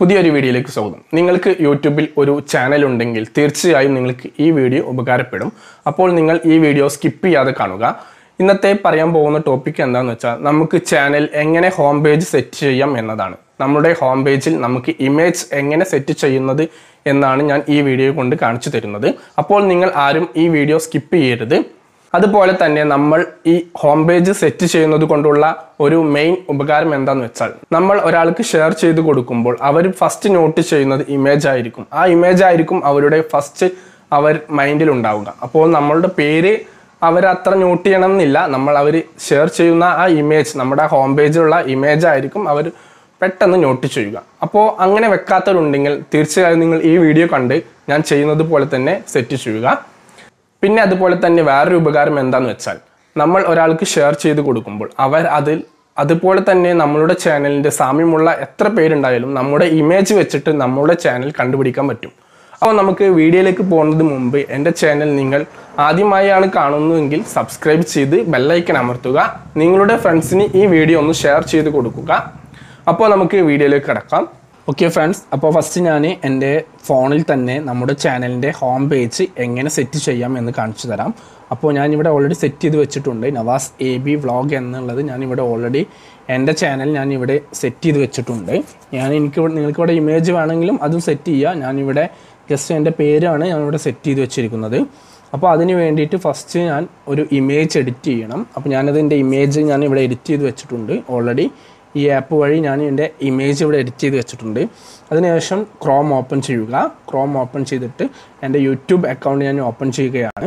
പുതിയൊരു വീഡിയോയിലേക്ക് സ്വാഗതം നിങ്ങൾക്ക് യൂട്യൂബിൽ ഒരു ചാനൽ ഉണ്ടെങ്കിൽ തീർച്ചയായും നിങ്ങൾക്ക് ഈ വീഡിയോ ഉപകാരപ്പെടും അപ്പോൾ നിങ്ങൾ ഈ വീഡിയോ സ്കിപ്പ് ചെയ്യാതെ കാണുക ഇന്നത്തെ പറയാൻ പോകുന്ന ടോപ്പിക് എന്താണെന്ന് വെച്ചാൽ നമുക്ക് ചാനൽ എങ്ങനെ ഹോം പേജ് സെറ്റ് ചെയ്യാം എന്നതാണ് നമ്മുടെ ഹോം പേജിൽ നമുക്ക് ഇമേജ് എങ്ങനെ സെറ്റ് ചെയ്യുന്നത് എന്നാണ് ഞാൻ ഈ വീഡിയോ കൊണ്ട് കാണിച്ചു തരുന്നത് അപ്പോൾ നിങ്ങൾ ആരും ഈ വീഡിയോ സ്കിപ്പ് ചെയ്യരുത് അതുപോലെ തന്നെ നമ്മൾ ഈ ഹോം പേജ് സെറ്റ് ചെയ്യുന്നത് കൊണ്ടുള്ള ഒരു മെയിൻ ഉപകാരം എന്താന്ന് വെച്ചാൽ നമ്മൾ ഒരാൾക്ക് ഷെയർ ചെയ്ത് കൊടുക്കുമ്പോൾ അവർ ഫസ്റ്റ് നോട്ട് ചെയ്യുന്നത് ഇമേജ് ആയിരിക്കും ആ ഇമേജ് ആയിരിക്കും അവരുടെ ഫസ്റ്റ് അവർ മൈൻഡിൽ ഉണ്ടാവുക അപ്പോൾ നമ്മളുടെ പേര് അവർ അത്ര നോട്ട് ചെയ്യണം എന്നില്ല നമ്മൾ അവർ ഷെയർ ചെയ്യുന്ന ആ ഇമേജ് നമ്മുടെ ഹോം പേജിലുള്ള ഇമേജ് ആയിരിക്കും അവർ പെട്ടെന്ന് നോട്ട് ചെയ്യുക അപ്പോൾ അങ്ങനെ വെക്കാത്തവരുണ്ടെങ്കിൽ തീർച്ചയായും നിങ്ങൾ ഈ വീഡിയോ കണ്ട് ഞാൻ ചെയ്യുന്നത് പോലെ തന്നെ സെറ്റ് ചെയ്യുക പിന്നെ അതുപോലെ തന്നെ വേറൊരു ഉപകാരം എന്താന്ന് വെച്ചാൽ നമ്മൾ ഒരാൾക്ക് ഷെയർ ചെയ്ത് കൊടുക്കുമ്പോൾ അവർ അതിൽ അതുപോലെ തന്നെ നമ്മളുടെ ചാനലിൻ്റെ സാമ്യമുള്ള എത്ര പേരുണ്ടായാലും നമ്മുടെ ഇമേജ് വെച്ചിട്ട് നമ്മുടെ ചാനൽ കണ്ടുപിടിക്കാൻ പറ്റും അപ്പോൾ നമുക്ക് വീഡിയോയിലേക്ക് പോകുന്നതിന് മുമ്പ് എൻ്റെ ചാനൽ നിങ്ങൾ ആദ്യമായാണ് കാണുന്നതെങ്കിൽ സബ്സ്ക്രൈബ് ചെയ്ത് ബെല്ലൈക്കൻ അമർത്തുക നിങ്ങളുടെ ഫ്രണ്ട്സിന് ഈ വീഡിയോ ഒന്ന് ഷെയർ ചെയ്ത് കൊടുക്കുക അപ്പോൾ നമുക്ക് വീഡിയോയിലേക്ക് കിടക്കാം ഓക്കെ ഫ്രണ്ട്സ് അപ്പോൾ ഫസ്റ്റ് ഞാൻ എൻ്റെ ഫോണിൽ തന്നെ നമ്മുടെ ചാനലിൻ്റെ ഹോം പേജ് എങ്ങനെ സെറ്റ് ചെയ്യാം എന്ന് കാണിച്ചു തരാം അപ്പോൾ ഞാനിവിടെ ഓൾറെഡി സെറ്റ് ചെയ്ത് വെച്ചിട്ടുണ്ട് നവാസ് എ ബി വ്ളോഗ് എന്നുള്ളത് ഞാനിവിടെ ഓൾറെഡി എൻ്റെ ചാനൽ ഞാനിവിടെ സെറ്റ് ചെയ്ത് വെച്ചിട്ടുണ്ട് ഞാൻ എനിക്ക് ഇവിടെ- നിങ്ങൾക്ക് ഇവിടെ ഇമേജ് വേണമെങ്കിലും അതും സെറ്റ് ചെയ്യുക ഞാനിവിടെ ജസ്റ്റ് എൻ്റെ പേരാണ് ഞാനിവിടെ സെറ്റ് ചെയ്ത് വെച്ചിരിക്കുന്നത് അപ്പോൾ അതിന് വേണ്ടിയിട്ട് ഫസ്റ്റ് ഞാൻ ഒരു ഇമേജ് എഡിറ്റ് ചെയ്യണം അപ്പോൾ ഞാനതിൻ്റെ ഇമേജ് ഞാൻ ഇവിടെ എഡിറ്റ് ചെയ്ത് വെച്ചിട്ടുണ്ട് ഓൾറെഡി ഈ ആപ്പ് വഴി ഞാൻ എൻ്റെ ഇമേജ് ഇവിടെ എഡിറ്റ് ചെയ്ത് വെച്ചിട്ടുണ്ട് അതിനുശേഷം ക്രോം ഓപ്പൺ ചെയ്യുക ക്രോം ഓപ്പൺ ചെയ്തിട്ട് എൻ്റെ യൂട്യൂബ് അക്കൗണ്ട് ഞാൻ ഓപ്പൺ ചെയ്യുകയാണ്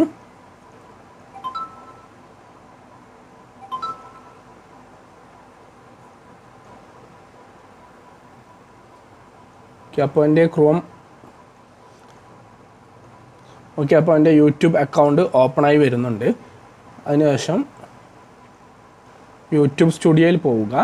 ഓക്കെ അപ്പോൾ എൻ്റെ ക്രോം ഓക്കെ അപ്പോൾ എൻ്റെ യൂട്യൂബ് അക്കൗണ്ട് ഓപ്പണായി വരുന്നുണ്ട് അതിനുശേഷം യൂട്യൂബ് സ്റ്റുഡിയോയിൽ പോവുക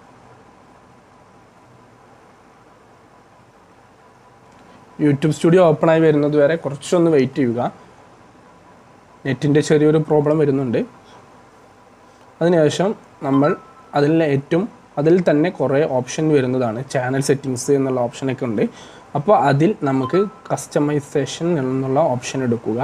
യൂട്യൂബ് സ്റ്റുഡിയോ ഓപ്പണായി വരുന്നത് വരെ കുറച്ചൊന്ന് വെയിറ്റ് ചെയ്യുക നെറ്റിൻ്റെ ചെറിയൊരു പ്രോബ്ലം വരുന്നുണ്ട് അതിനുശേഷം നമ്മൾ അതിൽ ഏറ്റവും അതിൽ തന്നെ കുറേ ഓപ്ഷൻ വരുന്നതാണ് ചാനൽ സെറ്റിങ്സ് എന്നുള്ള ഓപ്ഷനൊക്കെ ഉണ്ട് അപ്പോൾ അതിൽ നമുക്ക് കസ്റ്റമൈസേഷൻ എന്നുള്ള ഓപ്ഷൻ എടുക്കുക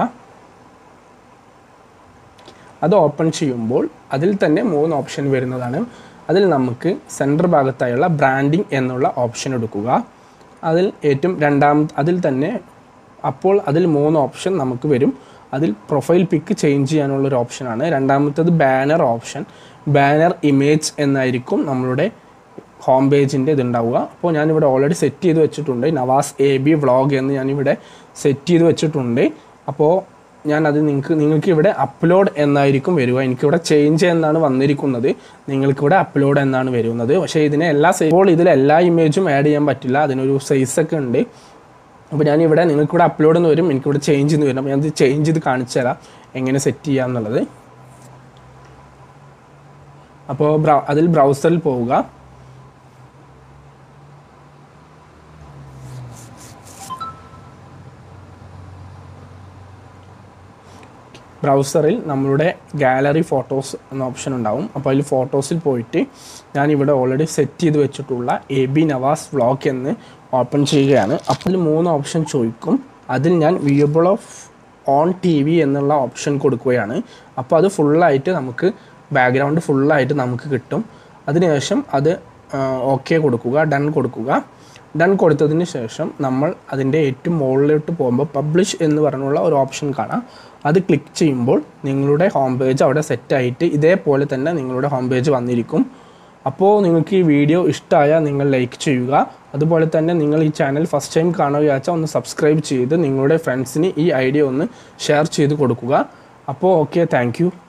അത് ഓപ്പൺ ചെയ്യുമ്പോൾ അതിൽ തന്നെ മൂന്ന് ഓപ്ഷൻ വരുന്നതാണ് അതിൽ നമുക്ക് സെൻറ്റർ ഭാഗത്തായുള്ള ബ്രാൻഡിങ് എന്നുള്ള ഓപ്ഷൻ എടുക്കുക അതിൽ ഏറ്റവും രണ്ടാം അതിൽ തന്നെ അപ്പോൾ അതിൽ മൂന്ന് ഓപ്ഷൻ നമുക്ക് വരും അതിൽ പ്രൊഫൈൽ പിക്ക് ചേഞ്ച് ചെയ്യാനുള്ള ഒരു ഓപ്ഷനാണ് രണ്ടാമത്തേത് ബാനർ ഓപ്ഷൻ ബാനർ ഇമേജ് എന്നായിരിക്കും നമ്മളുടെ ഹോം പേജിൻ്റെ ഇതുണ്ടാവുക അപ്പോൾ ഞാനിവിടെ ഓൾറെഡി സെറ്റ് ചെയ്ത് വെച്ചിട്ടുണ്ട് നവാസ് എ ബി വ്ളോഗ് എന്ന് ഞാനിവിടെ സെറ്റ് ചെയ്ത് വെച്ചിട്ടുണ്ട് അപ്പോൾ ഞാനത് നിങ്ങൾക്ക് നിങ്ങൾക്ക് ഇവിടെ അപ്ലോഡ് എന്നായിരിക്കും വരിക എനിക്കിവിടെ ചേഞ്ച് എന്നാണ് വന്നിരിക്കുന്നത് നിങ്ങൾക്കിവിടെ അപ്ലോഡ് എന്നാണ് വരുന്നത് പക്ഷേ ഇതിനെ എല്ലാ സൈ- ഇപ്പോൾ ഇതിൽ എല്ലാ ഇമേജും ആഡ് ചെയ്യാൻ പറ്റില്ല അതിനൊരു സൈസൊക്കെ ഉണ്ട് അപ്പോൾ ഞാനിവിടെ നിങ്ങൾക്കിവിടെ അപ്ലോഡ് എന്ന് വരും എനിക്കിവിടെ ചേഞ്ച് എന്ന് വരും അപ്പോൾ ഞാനത് ചേഞ്ച് ചെയ്ത് കാണിച്ചു തരാം എങ്ങനെ സെറ്റ് ചെയ്യാം എന്നുള്ളത് അപ്പോൾ ബ്രൗ അതിൽ ബ്രൗസറിൽ പോവുക ബ്രൗസറിൽ നമ്മളുടെ ഗാലറി ഫോട്ടോസ് എന്ന ഓപ്ഷൻ ഉണ്ടാവും അപ്പോൾ അതിൽ ഫോട്ടോസിൽ പോയിട്ട് ഞാനിവിടെ ഓൾറെഡി സെറ്റ് ചെയ്ത് വെച്ചിട്ടുള്ള എ ബി നവാസ് വ്ളോഗ് എന്ന് ഓപ്പൺ ചെയ്യുകയാണ് അപ്പോൾ അതിൽ മൂന്ന് ഓപ്ഷൻ ചോദിക്കും അതിൽ ഞാൻ viewable off on T V എന്നുള്ള ഓപ്ഷൻ കൊടുക്കുകയാണ് അപ്പോൾ അത് ഫുള്ളായിട്ട് നമുക്ക് ബാക്ക്ഗ്രൗണ്ട് ഫുള്ളായിട്ട് നമുക്ക് കിട്ടും അതിനുശേഷം അത് ഓക്കെ കൊടുക്കുക ഡൺ കൊടുക്കുക ഡൺ കൊടുത്തതിന് ശേഷം നമ്മൾ അതിൻ്റെ ഏറ്റവും മുകളിലോട്ട് പോകുമ്പോൾ പബ്ലിഷ് എന്ന് പറഞ്ഞുള്ള ഒരു ഓപ്ഷൻ കാണാം അത് ക്ലിക്ക് ചെയ്യുമ്പോൾ നിങ്ങളുടെ ഹോം പേജ് അവിടെ സെറ്റായിട്ട് ഇതേപോലെ തന്നെ നിങ്ങളുടെ ഹോം പേജ് വന്നിരിക്കും അപ്പോൾ നിങ്ങൾക്ക് ഈ വീഡിയോ ഇഷ്ടമായാൽ നിങ്ങൾ ലൈക്ക് ചെയ്യുക അതുപോലെ തന്നെ നിങ്ങൾ ഈ ചാനൽ ഫസ്റ്റ് ടൈം കാണുക വെച്ചാൽ ഒന്ന് സബ്സ്ക്രൈബ് ചെയ്ത് നിങ്ങളുടെ ഫ്രണ്ട്സിന് ഈ ഐഡിയ ഒന്ന് ഷെയർ ചെയ്ത് കൊടുക്കുക അപ്പോൾ ഓക്കെ താങ്ക്